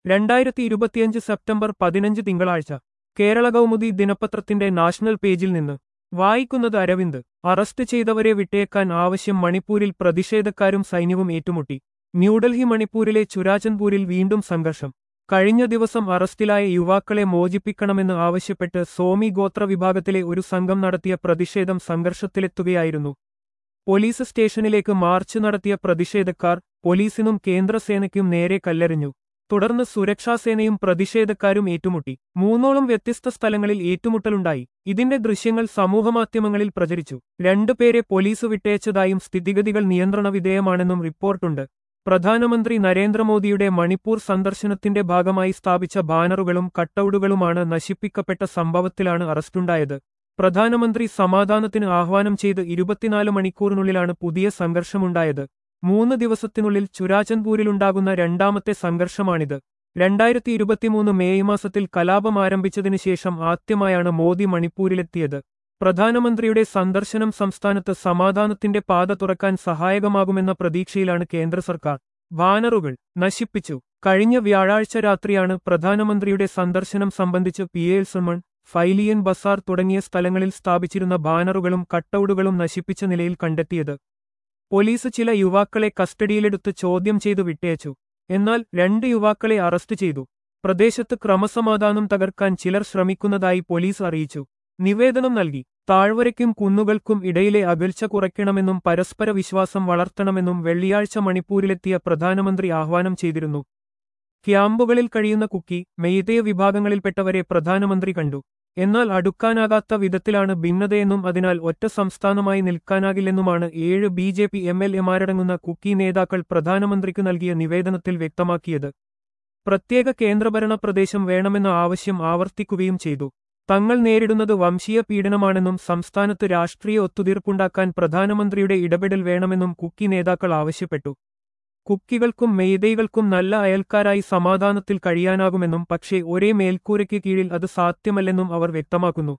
രണ്ടായിരത്തി ഇരുപത്തിയഞ്ച് സെപ്റ്റംബർ പതിനഞ്ച് തിങ്കളാഴ്ച കേരള കൗമുദി ദിനപത്രത്തിന്റെ നാഷണൽ പേജിൽ നിന്ന് വായിക്കുന്നത് അരവിന്ദ് അറസ്റ്റ് ചെയ്തവരെ വിട്ടേക്കാൻ ആവശ്യം മണിപ്പൂരിൽ പ്രതിഷേധക്കാരും സൈന്യവും ഏറ്റുമുട്ടി ന്യൂഡൽഹി മണിപ്പൂരിലെ ചുരാചൻപൂരിൽ വീണ്ടും സംഘർഷം കഴിഞ്ഞ ദിവസം അറസ്റ്റിലായ യുവാക്കളെ മോചിപ്പിക്കണമെന്ന് ആവശ്യപ്പെട്ട് സോമി ഗോത്ര വിഭാഗത്തിലെ ഒരു സംഘം നടത്തിയ പ്രതിഷേധം സംഘർഷത്തിലെത്തുകയായിരുന്നു പോലീസ് സ്റ്റേഷനിലേക്ക് മാർച്ച് നടത്തിയ പ്രതിഷേധക്കാർ പോലീസിനും കേന്ദ്രസേനയ്ക്കും നേരെ കല്ലെറിഞ്ഞു തുടർന്ന് സുരക്ഷാസേനയും പ്രതിഷേധക്കാരും ഏറ്റുമുട്ടി മൂന്നോളം വ്യത്യസ്ത സ്ഥലങ്ങളിൽ ഏറ്റുമുട്ടലുണ്ടായി ഇതിന്റെ ദൃശ്യങ്ങൾ സമൂഹമാധ്യമങ്ങളിൽ പ്രചരിച്ചു രണ്ടുപേരെ പോലീസ് വിട്ടയച്ചതായും സ്ഥിതിഗതികൾ നിയന്ത്രണ വിധേയമാണെന്നും റിപ്പോർട്ടുണ്ട് പ്രധാനമന്ത്രി നരേന്ദ്രമോദിയുടെ മണിപ്പൂർ സന്ദർശനത്തിന്റെ ഭാഗമായി സ്ഥാപിച്ച ബാനറുകളും കട്ടൌട്ടുകളുമാണ് നശിപ്പിക്കപ്പെട്ട സംഭവത്തിലാണ് അറസ്റ്റുണ്ടായത് പ്രധാനമന്ത്രി സമാധാനത്തിന് ആഹ്വാനം ചെയ്ത് ഇരുപത്തിനാല് മണിക്കൂറിനുള്ളിലാണ് പുതിയ സംഘർഷമുണ്ടായത് മൂന്ന് ദിവസത്തിനുള്ളിൽ ചുരാചൻപൂരിലുണ്ടാകുന്ന രണ്ടാമത്തെ സംഘർഷമാണിത് രണ്ടായിരത്തി ഇരുപത്തിമൂന്ന് മേയ് മാസത്തിൽ കലാപം ആരംഭിച്ചതിനു ശേഷം ആദ്യമായാണ് മോദി മണിപ്പൂരിലെത്തിയത് പ്രധാനമന്ത്രിയുടെ സന്ദർശനം സംസ്ഥാനത്ത് സമാധാനത്തിന്റെ പാത തുറക്കാൻ സഹായകമാകുമെന്ന പ്രതീക്ഷയിലാണ് കേന്ദ്ര സർക്കാർ ബാനറുകൾ നശിപ്പിച്ചു കഴിഞ്ഞ വ്യാഴാഴ്ച രാത്രിയാണ് പ്രധാനമന്ത്രിയുടെ സന്ദർശനം സംബന്ധിച്ച് പി എൽ സുമൺ ഫൈലിയൻ ബസാർ തുടങ്ങിയ സ്ഥലങ്ങളിൽ സ്ഥാപിച്ചിരുന്ന ബാനറുകളും കട്ടൌട്ടുകളും നശിപ്പിച്ച നിലയിൽ കണ്ടെത്തിയത് പോലീസ് ചില യുവാക്കളെ കസ്റ്റഡിയിലെടുത്ത് ചോദ്യം ചെയ്തു വിട്ടയച്ചു എന്നാൽ രണ്ട് യുവാക്കളെ അറസ്റ്റ് ചെയ്തു പ്രദേശത്ത് ക്രമസമാധാനം തകർക്കാൻ ചിലർ ശ്രമിക്കുന്നതായി പോലീസ് അറിയിച്ചു നിവേദനം നൽകി താഴ്വരയ്ക്കും കുന്നുകൾക്കും ഇടയിലെ അകൽച്ച കുറയ്ക്കണമെന്നും പരസ്പര വിശ്വാസം വളർത്തണമെന്നും വെള്ളിയാഴ്ച മണിപ്പൂരിലെത്തിയ പ്രധാനമന്ത്രി ആഹ്വാനം ചെയ്തിരുന്നു ക്യാമ്പുകളിൽ കഴിയുന്ന കുക്കി മെയ്തേ വിഭാഗങ്ങളിൽപ്പെട്ടവരെ പ്രധാനമന്ത്രി കണ്ടു എന്നാൽ അടുക്കാനാകാത്ത വിധത്തിലാണ് ഭിന്നതയെന്നും അതിനാൽ ഒറ്റ സംസ്ഥാനമായി നിൽക്കാനാകില്ലെന്നുമാണ് ഏഴ് B J P M L എമാരടങ്ങുന്ന കുക്കി നേതാക്കൾ പ്രധാനമന്ത്രിക്ക് നൽകിയ നിവേദനത്തിൽ വ്യക്തമാക്കിയത് പ്രത്യേക കേന്ദ്രഭരണ പ്രദേശം വേണമെന്ന ആവശ്യം ആവർത്തിക്കുകയും ചെയ്തു തങ്ങൾ നേരിടുന്നത് വംശീയ പീഡനമാണെന്നും സംസ്ഥാനത്ത് രാഷ്ട്രീയ ഒത്തുതീർപ്പുണ്ടാക്കാൻ പ്രധാനമന്ത്രിയുടെ ഇടപെടൽ വേണമെന്നും കുക്കി നേതാക്കൾ ആവശ്യപ്പെട്ടു കുക്കികൾക്കും മെയ്തൈകൾക്കും നല്ല അയൽക്കാരായി സമാധാനത്തിൽ കഴിയാനാകുമെന്നും പക്ഷേ ഒരേ മേൽക്കൂരയ്ക്ക് കീഴിൽ അത് സാധ്യമല്ലെന്നും അവർ വ്യക്തമാക്കുന്നു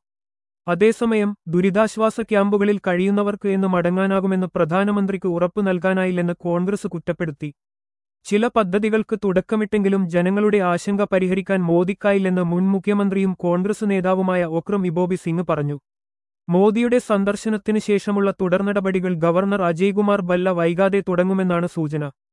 അതേസമയം ദുരിതാശ്വാസ ക്യാമ്പുകളിൽ കഴിയുന്നവർക്ക് എന്ന് മടങ്ങാനാകുമെന്ന് പ്രധാനമന്ത്രിക്ക് ഉറപ്പു നൽകാനായില്ലെന്ന് കോൺഗ്രസ് കുറ്റപ്പെടുത്തി ചില പദ്ധതികൾക്ക് തുടക്കമിട്ടെങ്കിലും ജനങ്ങളുടെ ആശങ്ക പരിഹരിക്കാൻ മോദിക്കായില്ലെന്ന് മുൻ മുഖ്യമന്ത്രിയും കോൺഗ്രസ് നേതാവുമായ ഒക്രം ഇബോബി സിംഗ് പറഞ്ഞു മോദിയുടെ സന്ദർശനത്തിന് ശേഷമുള്ള തുടർനടപടികൾ ഗവർണർ അജയ്കുമാർ ബല്ല വൈകാതെ തുടങ്ങുമെന്നാണ് സൂചന